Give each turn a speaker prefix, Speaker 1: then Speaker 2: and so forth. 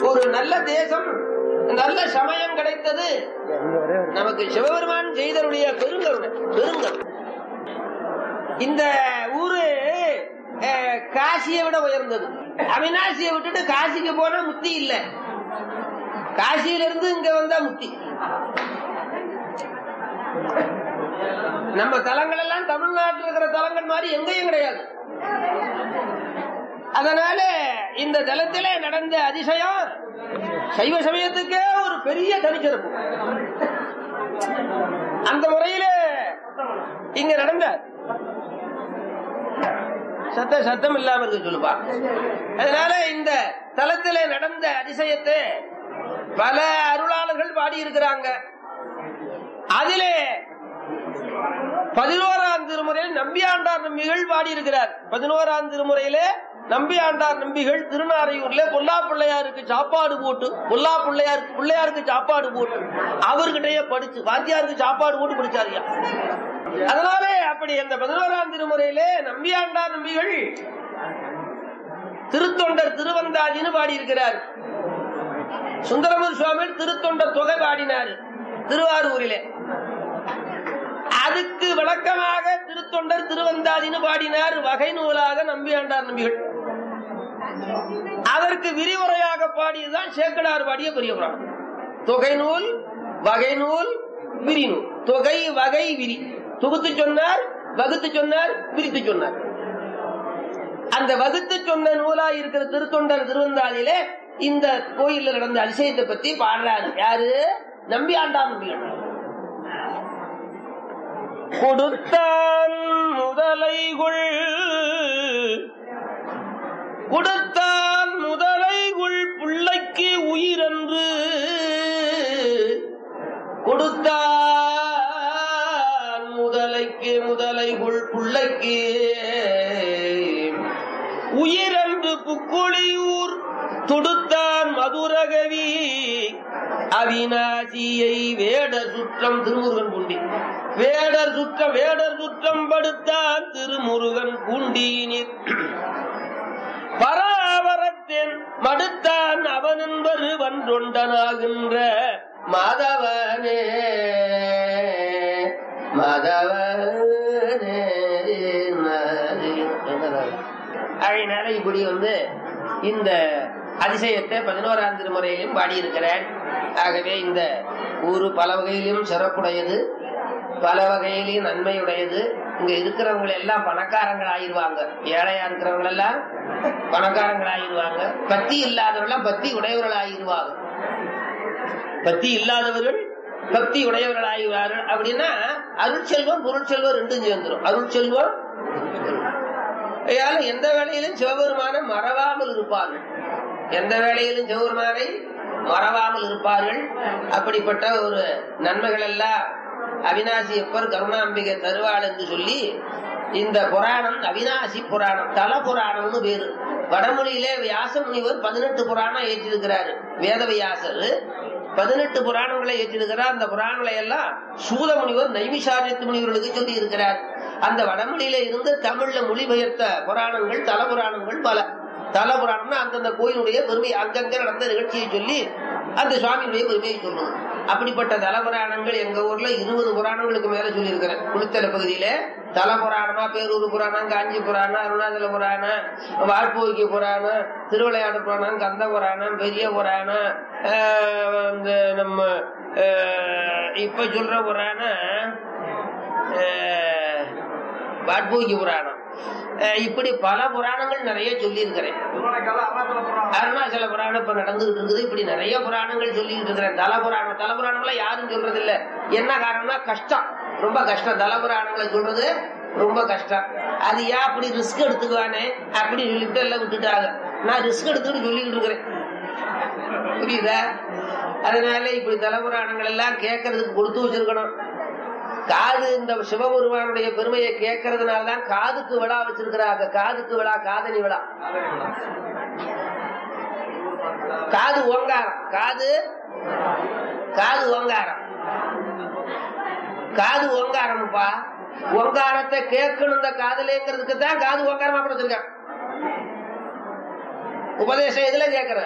Speaker 1: ஒரு நல்ல தேசம் நல்ல சமயம் கிடைத்தது நமக்கு சிவபெருமான் செய்தருடைய பெருங்கருணை பெருங்கருணை இந்த ஊரு அஹ், காசியை விட உயர்ந்தது அவினாசியை விட்டுட்டு காசிக்கு போனா முத்தி இல்ல காசியில இருந்து இங்க வந்தா முத்தி நம்ம தலங்கள் எல்லாம் தமிழ்நாட்டில் இருக்கிற தலங்கள் மாதிரி எங்கேயும் கிடையாது அதனால இந்த தலத்திலே நடந்த அதிசயம் சைவ சமயத்துக்கே ஒரு பெரிய தனிச்சிறப்பு அந்த முறையில இங்க நடந்த சத்த சத்தம் இல்லாம இருக்கு சொல்லுப்பா அதனால இந்த தலத்திலே நடந்த அதிசயத்தை பல அருளாளர்கள் பாடி இருக்கிறாங்க அதிலே பதினோராம் திருமுறையில் நம்பியாண்டார் நம்பிகள் பாடி இருக்கிறார் பதினோராம் திருமுறையிலே நம்பியாண்டார் நம்பிகள் திருநாரையூர்ல பொல்லா பிள்ளையாருக்கு சாப்பாடு போட்டு பொல்லா பிள்ளையார் பிள்ளையாருக்கு சாப்பாடு போட்டு அவர்கிட்டயே படிச்சு வாத்தியாருக்கு சாப்பாடு போட்டு படிச்சாரியா அதனாலே அப்படி அந்த பதினோராம் திருமுறையிலே நம்பியாண்டார் நம்பிகள் திருத்தொண்டர் திருவந்தாதின்னு பாடி இருக்கிறார் சுந்தரமூர் சுவாமி திருத்தொண்டர் தொகை பாடினார் திருவாரூரிலே அதுக்கு விளக்கமாக திருத்தொண்டர் திருவந்தாதின்னு பாடினார் வகை நூலாக நம்பியாண்டார் நம்பிகள் அதற்கு விரிவுரையாக பாடியதுதான் சேக்கடார் பாடிய பெரிய புராணம் தொகை நூல் வகை நூல் விரி நூல் தொகை வகை விரி தொகுத்து சொன்னார் வகுத்து சொன்னார் பிரித்து சொன்னார் அந்த வகுத்து சொன்ன நூலா இருக்கிற திருத்தொண்டர் திருவந்தாதியிலே இந்த கோயில்ல நடந்த அதிசயத்தை பத்தி பாடுறாரு யாரு நம்பி ஆண்டார் நம்பிகள் கொடுத்தான் முதலைகுள் கொடுத்தான் முதலைகுள் பிள்ளைக்கு உயிரென்று கொடுத்தான் முதலைக்கு முதலைகுள் பிள்ளைக்கு உயிரென்று புக்குழியூர் துடுத்தான் மதுரகவி அவிநாசியை வேடர் சுற்றம் திருமுருகன் பூண்டி வேடர் சுற்றம் வேடர் சுற்றம் படுத்தான் திருமுருகன் பூண்டியினிர் பராவரத்தின் மடுத்தான் அவன் என்பது வன்றொண்டனாகின்ற மாதவனே மாதவனே அதனால இப்படி வந்து இந்த அதிசயத்தை பதினோராம் திருமுறையிலும் பாடியிருக்கிறேன் ஆகவே இந்த ஊரு பல வகையிலும் சிறப்புடையது பல வகையிலும் நன்மையுடையது இங்க இருக்கிறவங்க எல்லாம் பணக்காரங்கள் ஆயிருவாங்க ஏழையா இருக்கிறவங்க எல்லாம் பணக்காரங்கள் ஆயிருவாங்க பத்தி இல்லாதவர்கள் பத்தி உடையவர்கள் ஆயிருவாங்க பத்தி இல்லாதவர்கள் பக்தி உடையவர்கள் ஆகிறார்கள் அப்படின்னா அருட்செல்வம் பொருட்செல்வம் ரெண்டும் சேர்ந்துடும் அருட்செல்வம் ஆகையால எந்த வேளையிலும் சிவபெருமானை மறவாமல் இருப்பார்கள் எந்த வேளையிலும் சிவபெருமானை மறவாமல் இருப்பார்கள் அப்படிப்பட்ட ஒரு நன்மைகள் எல்லாம் அவினாசி எப்பர் கருணாம்பிகை தருவாள் என்று சொல்லி இந்த புராணம் அவினாசி புராணம் தல புராணம்னு பேரு வடமொழியிலே வியாச முனிவர் பதினெட்டு புராணம் ஏற்றிருக்கிறாரு வேத வியாசர் பதினெட்டு புராணங்களை ஏற்றிருக்கிறார் அந்த புராணங்களை எல்லாம் சூத முனிவர் நைமிசாரியத்து முனிவர்களுக்கு சொல்லி இருக்கிறார் அந்த வடமொழியில இருந்து தமிழ்ல மொழிபெயர்த்த புராணங்கள் தல புராணங்கள் பல தல புராணம்னா அந்தந்த கோயிலுடைய பெருமை அங்கங்க நடந்த நிகழ்ச்சியை சொல்லி அந்த சுவாமியுடைய பெருமையை சொல்லணும் அப்படிப்பட்ட தல புராணங்கள் எங்க ஊர்ல இருபது புராணங்களுக்கு மேல சொல்லி இருக்கிறேன் குளித்தல பகுதியில தல புராணமா பேரூர் புராணம் காஞ்சி புராணம் அருணாச்சல புராணம் வாட்போக்கிய புராணம் திருவிளையாடு புராணம் கந்த புராணம் பெரிய புராணம் ஆஹ் இந்த நம்ம ஆஹ் இப்ப சொல்ற புராணம் ஆஹ் வாட்போக்கிய புராணம் ஆஹ் இப்படி பல புராணங்கள் நிறைய சொல்லி இருக்கிறேன் அருணாச்சல புராணம் இப்ப நடந்துகிட்டு இருக்குது இப்படி நிறைய புராணங்கள் சொல்லிட்டு இருக்கிறேன் தல புராணம் தல புராணங்களை யாரும் சொல்றது இல்ல என்ன காரணம்னா கஷ்டம் ரொம்ப கஷ்டம் தல புராணங்களை சொல்றது ரொம்ப கஷ்டம் அது ஏன் அப்படி ரிஸ்க் எடுத்துக்குவானே அப்படி சொல்லிட்டு எல்லாம் விட்டுட்டாங்க நான் ரிஸ்க் எடுத்துக்கிட்டு சொல்லிக்கிட்டு இருக்கிறேன் புரியுதா அதனால இப்படி தலபுராணங்கள் எல்லாம் கேட்கறதுக்கு கொடுத்து வச்சிருக்கணும் காது இந்த சிவபெருமானுடைய பெருமையை கேட்கறதுனாலதான் காதுக்கு விழா வச்சிருக்கிறாங்க காதுக்கு விழா காதணி விழா காது ஓங்காரம் காது காது ஓங்காரம் காது ஓங்காரம்ப்பா ஓங்காரத்தை கேட்கணும் இந்த காதலேங்கிறதுக்கு தான் காது ஓங்காரமா கூட வச்சிருக்கான் உபதேசம் எதுல கேட்கற